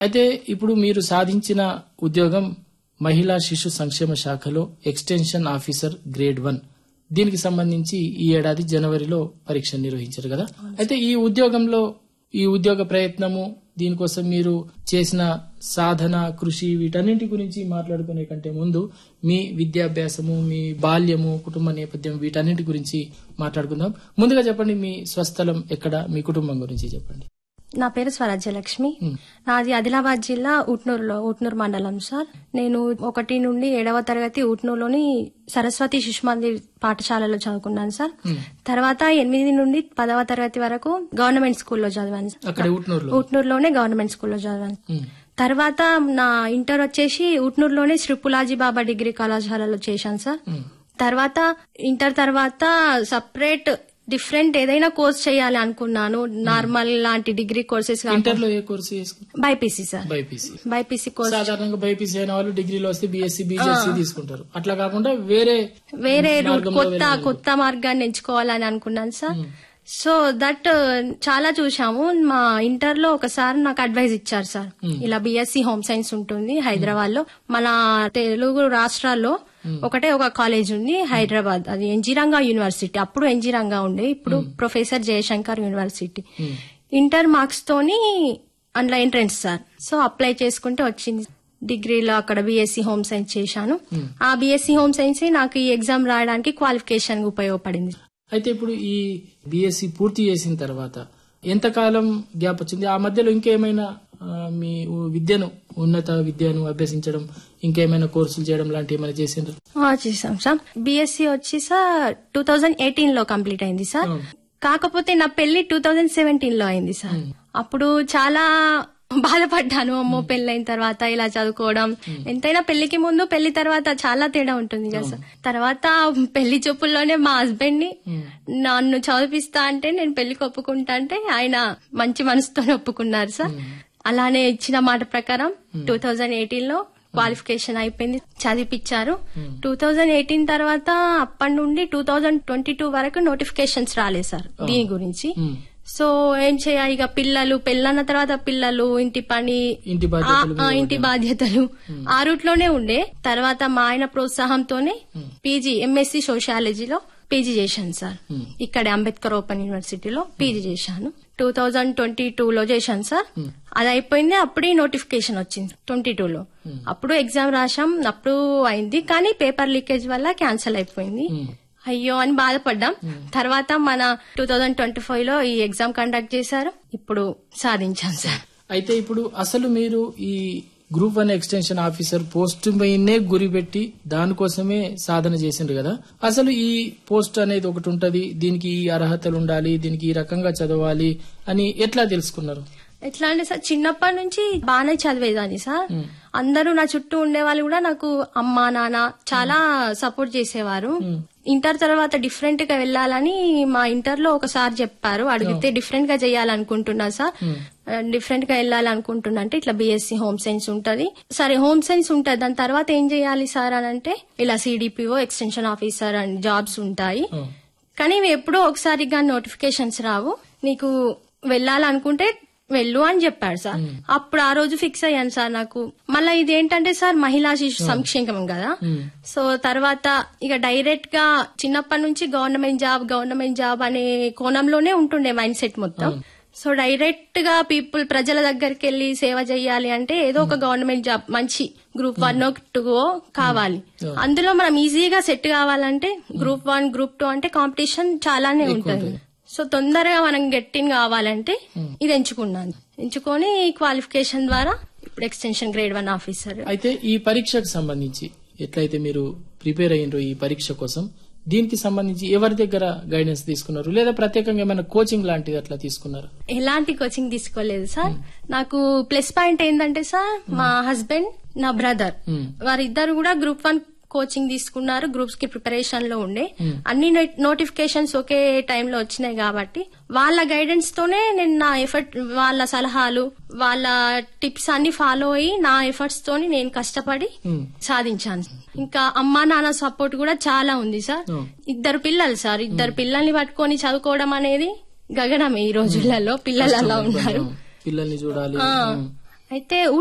అయితే ఇప్పుడు మీరు సాధించిన ఉద్యోగం మహిళా శిశు సంక్షేమ శాఖలో ఎక్స్టెన్షన్ ఆఫీసర్ గ్రేడ్ వన్ దీనికి సంబంధించి ఈ ఏడాది జనవరిలో పరీక్ష నిర్వహించారు కదా అయితే ఈ ఉద్యోగంలో ఈ ఉద్యోగ ప్రయత్నము దీనికోసం మీరు చేసిన సాధన కృషి వీటన్నింటి గురించి మాట్లాడుకునే కంటే ముందు మీ విద్యాభ్యాసము మీ బాల్యము కుటుంబ నేపథ్యం వీటన్నింటి గురించి మాట్లాడుకుందాం ముందుగా చెప్పండి మీ స్వస్థలం ఎక్కడ మీ కుటుంబం గురించి చెప్పండి నా పేరు స్వరాజ్యలక్ష్మి మ్. నాది ఆదిలాబాద్ జిల్లా ఉట్నూరులో ఉట్నూరు మండలం సార్ నేను ఒకటి నుండి ఏడవ తరగతి ఉట్నూరులోని సరస్వతి శిశు మందిర్ పాఠశాలలో చదువుకున్నాను సార్ తర్వాత ఎనిమిది నుండి పదవ తరగతి వరకు గవర్నమెంట్ స్కూల్లో చదివాను సార్. అక్కడ ఉట్నూరులో ఉట్నూరులోనే గవర్నమెంట్ స్కూల్లో చదివాను ఉమ్, తర్వాత నా ఇంటర్ వచ్చేసి ఉట్నూరులోనే శ్రీ పులాజీ బాబా డిగ్రీ కళాశాలలో చేశాను సార్ ఉమ్, తర్వాత ఇంటర్ తర్వాత సపరేట్ డిఫరెంట్ ఏదైనా కోర్స్ చేయాలి అనుకున్నాను నార్మల్ లాంటి డిగ్రీ కోర్సెస్ ఇంటర్లో ఏ కోర్సు చేసుకున్నారు BiPC sir BiPC BiPC course సాధారణంగా బైపీసీ అయిన వాళ్ళు డిగ్రీలో వస్తే బీఎస్సీ బీజెస్సీ తీసుకుంటారు అట్లా కాకుండా వేరే వేరే రూట్ మార్గంలో కొత్త వెళ్ళాలి. కొత్త మార్గాన్ని ఎంచుకోవాలని అనుకున్నాను సార్ సో దట్ చాలా చూసాము మా ఇంటర్ లో ఒకసారి నాకు అడ్వైజ్ ఇచ్చారు సార్ ఇలా బీఎస్సీ హోమ్ సైన్స్ ఉంటుంది హైదరాబాద్ లో మన తెలుగు రాష్ట్రాల్లో ఒకటే ఒక కాలేజ్ ఉంది హైదరాబాద్ అది ఎన్జిరంగా యూనివర్సిటీ అప్పుడు ఎన్జిరంగా ఉండే ఇప్పుడు professor Jayashankar university inter marks తోని అందులో ఎంట్రెన్స్ సార్ సో అప్లై చేసుకుంటే వచ్చింది డిగ్రీలో అక్కడ బీఎస్సీ హోమ్ సైన్స్ చేశాను ఆ బీఎస్సీ హోమ్ సైన్స్ నాకు ఈ ఎగ్జామ్ రాయడానికి క్వాలిఫికేషన్ ఉపయోగపడింది అయితే ఇప్పుడు ఈ బీఎస్సీ పూర్తి చేసిన తర్వాత ఎంతకాలం గ్యాప్ వచ్చింది ఆ మధ్యలో ఇంకేమైనా ఆ, మీ విద్యను ఉన్నత విద్యను అభ్యసించడం ఇంకేమైనా కోర్సులు చేయడం లాంటి ఏమైనా చేసిండ్రు ఆ, చేసాం సార్ బీఎస్సీ వచ్చి సార్ టూ థౌజండ్ ఎయిటీన్ లో కంప్లీట్ అయింది సార్ కాకపోతే నా పెళ్లి టూ థౌజండ్ సెవెంటీన్ లో అయింది సార్ అప్పుడు చాలా బాధపడ్డాను అమ్మో పెళ్ళైన తర్వాత ఇలా చదువుకోవడం ఎంతైనా పెళ్లికి ముందు పెళ్లి తర్వాత చాలా తేడా ఉంటుంది కదా సార్ తర్వాత పెళ్లి చూపుల్లోనే మా హస్బెండ్ ని నన్ను చదివిస్తా అంటే నేను పెళ్లికి ఒప్పుకుంటా అంటే ఆయన మంచి మనసుతో ఒప్పుకున్నారు సార్ అలానే ఇచ్చిన మాట ప్రకారం టూ థౌజండ్ ఎయిటీన్ లో క్వాలిఫికేషన్ అయిపోయింది చదివిపించారు టూ థౌజండ్ ఎయిటీన్ తర్వాత అప్పటి నుండి టూ థౌజండ్ ట్వంటీ టూ వరకు నోటిఫికేషన్స్ రాలేదు సార్ దీని గురించి ఉమ్, సో ఏం చేయాలి ఇక పిల్లలు పెళ్ళన్న తర్వాత పిల్లలు ఇంటి పని ఇంటి ఆ, బాధ్యతలు ఆ, ఇంటి బాధ్యతలు ఆ రూట్ లోనే ఉండే తర్వాత మా ఆయన ప్రోత్సాహంతోనే పీజీ ఎంఎస్సి సోషాలజీలో పీజీ చేశాను సార్ ఇక్కడ అంబేద్కర్ ఓపెన్ యూనివర్సిటీలో పీజీ చేశాను టూ థౌజండ్ ట్వంటీ టూ లో చేశాను సార్ అది అయిపోయింది అప్పుడే నోటిఫికేషన్ వచ్చింది ట్వంటీ టూ లో అప్పుడు ఎగ్జామ్ రాశాం అప్పుడు అయింది కానీ పేపర్ లీకేజ్ వల్ల క్యాన్సిల్ అయిపోయింది అయ్యో అని బాధపడ్డాం తర్వాత మన టూ థౌజండ్ ట్వంటీ ఫైవ్ లో ఈ ఎగ్జామ్ కండక్ట్ చేశారు ఇప్పుడు సాధించాం సార్ అయితే ఇప్పుడు అసలు మీరు ఈ group one extension officer post పైనే గురి పెట్టి దానికోసమే సాధన చేసిండ్రు కదా అసలు ఈ పోస్ట్ అనేది ఒకటి ఉంటది దీనికి ఈ అర్హతలు ఉండాలి దీనికి ఈ రకంగా చదవాలి అని ఎట్లా తెలుసుకున్నారు ఎట్లా అంటే సార్ చిన్నప్పటి నుంచి బాగానే చదివేదాన్ని సార్ అందరూ నా చుట్టూ ఉండే వాళ్ళు కూడా నాకు అమ్మ నాన్న చాలా సపోర్ట్ చేసేవారు ఇంటర్ తర్వాత డిఫరెంట్ గా వెళ్ళాలని మా ఇంటర్ లో ఒకసారి చెప్పారు అడిగితే డిఫరెంట్ గా చేయాలనుకుంటున్నా సార్ డిఫరెంట్ గా వెళ్ళాలనుకుంటున్నా అంటే ఇట్లా బీఎస్సీ హోమ్ సైన్స్ ఉంటది సరే హోమ్ సైన్స్ ఉంటది దాని తర్వాత ఏం చేయాలి సార్ అని అంటే ఇలా CDPO extension officer and jobs ఉంటాయి ఉమ్, కానీ ఇవి ఎప్పుడో ఒకసారి కానీ నోటిఫికేషన్స్ రావు నీకు వెళ్ళాలనుకుంటే వెళ్ళు అని చెప్పాడు సార్ అప్పుడు ఆ రోజు ఫిక్స్ అయ్యాను సార్ నాకు మళ్ళీ ఇది ఏంటంటే సార్ మహిళా శిశు సంక్షేమం కదా ఉమ్, సో తర్వాత ఇక డైరెక్ట్ గా చిన్నప్పటి నుంచి గవర్నమెంట్ జాబ్ గవర్నమెంట్ జాబ్ అనే కోణంలోనే ఉంటుండే మైండ్ సెట్ మొత్తం సో డైరెక్ట్ గా పీపుల్ ప్రజల దగ్గరికి వెళ్లి సేవ చేయాలి అంటే ఏదో ఒక గవర్నమెంట్ జాబ్ మంచి గ్రూప్ వన్ టూ కావాలి అందులో మనం ఈజీగా సెట్ కావాలంటే గ్రూప్ వన్ గ్రూప్ టూ అంటే కాంపిటీషన్ చాలానే ఉంటుంది సో తొందరగా మనం గెట్టిన్ కావాలంటే ఇది ఎంచుకున్నాను ఎంచుకొని క్వాలిఫికేషన్ ద్వారా ఇప్పుడు ఎక్స్టెన్షన్ గ్రేడ్ వన్ ఆఫీసర్ అయితే ఈ పరీక్షకు సంబంధించి ఎట్లయితే మీరు ప్రిపేర్ అయ్యిండ్రో ఈ పరీక్ష కోసం దీనికి సంబంధించి ఎవరి దగ్గర గైడెన్స్ తీసుకున్నారు లేదా ప్రత్యేకంగా ఏమైనా కోచింగ్ లాంటిది అట్లా తీసుకున్నారు ఎలాంటి కోచింగ్ తీసుకోలేదు సార్ నాకు ప్లస్ పాయింట్ ఏంటంటే సార్ మా హస్బెండ్ నా బ్రదర్ మ్మ్. వారిద్దరు కూడా గ్రూప్ వన్ కోచింగ్ తీసుకున్నారు గ్రూప్స్ కి ప్రిపరేషన్ లో ఉండే అన్ని నోటిఫికేషన్స్ ఒకే టైంలో వచ్చినాయి కాబట్టి వాళ్ళ గైడెన్స్ తోనే నేను నా ఎఫర్ట్ వాళ్ళ సలహాలు వాళ్ళ టిప్స్ అన్ని ఫాలో అయ్యి నా ఎఫర్ట్స్ తోని నేను కష్టపడి మ్మ్. సాధించాను ఇంకా అమ్మా నాన్న సపోర్ట్ కూడా చాలా ఉంది సార్ Oh. ఇద్దరు పిల్లలు సార్ ఇద్దరు పిల్లల్ని పట్టుకొని చదువుకోవడం అనేది గగనమే ఈ రోజులలో పిల్లలు అలా ఉన్నారు పిల్లల్ని చూడాలి ఆ, ఉమ్, అయితే